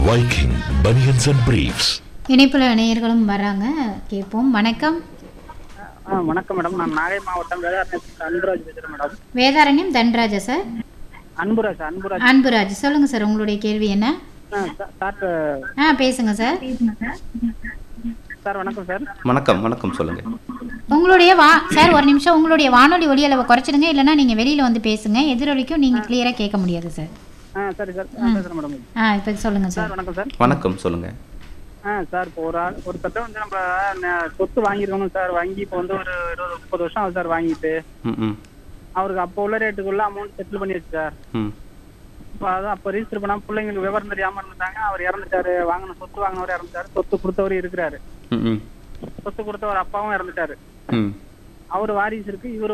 Viking Bunions and Briefs. இணைப்புல நேயர்களும் வராங்க கேட்போம் வணக்கம் ஆ வணக்கம் மேடம் நான் நாகை மாவட்டம் வேதாரண்யம் அன்புராஜ் பேசுகிறேன் மேடம் வேதாரண்யம் தன்ராஜா சார் அன்புராஜ் அன்புராஜ் அன்புராஜ் சொல்லுங்க சார் உங்களுடைய கேள்வி என்ன ஆ சா- சார் ஆ பேசுங்க சார் சார் வணக்கம் சார் வணக்கம் வணக்கம் சொல்லுங்க உங்களுடைய வா சார் ஒரு நிமிஷம் உங்களுடைய வானொலி ஒலி அளவை குறைச்சிடுங்க இல்லைன்னா நீங்கள் வெளியில் வந்து பேசுங்க எதிரொலிக்கும் நீங்கள் கிளியராக கேட்க முடியாது சார் ஆ சரி சார் ஆ, பேசுகிறேன் மேடம் ஆ இப்போ சொல்லுங்க சார் சார் வணக்கம் சார் வணக்கம் சொல்லுங்க ஆ சார் இப்போ ஒரு ஆள் ஒரு தட்டை வந்து நம்ம ந- சொத்து வாங்கியிருக்கணும் சார் வாங்கி இப்போ வந்து ஒரு இருபது முப்பது வருஷம் ஆகுது சார் வாங்கிட்டு ம் ம் அவருக்கு அப்போ உள்ள ரேட்டுக்குள்ள அமௌண்ட் செட்டில் பண்ணிடுச்சு சார் ம் இப்போ அதான் அப்போ ரிஜிஸ்டர் பண்ணால் பிள்ளைங்களுக்கு விவரம் தெரியாமல் இருந்துட்டாங்க அவர் இறந்துட்டாரு வாங்கின சொத்து வாங்கினவர் இறந்துட்டாரு சொத்து கொடுத்தவர் இருக்கிறாரு ம் ம் சொத்து கொடுத்தவர் அப்பாவும் இறந்துட்டாரு ம் அவர் வாரிசு இருக்கு இவர்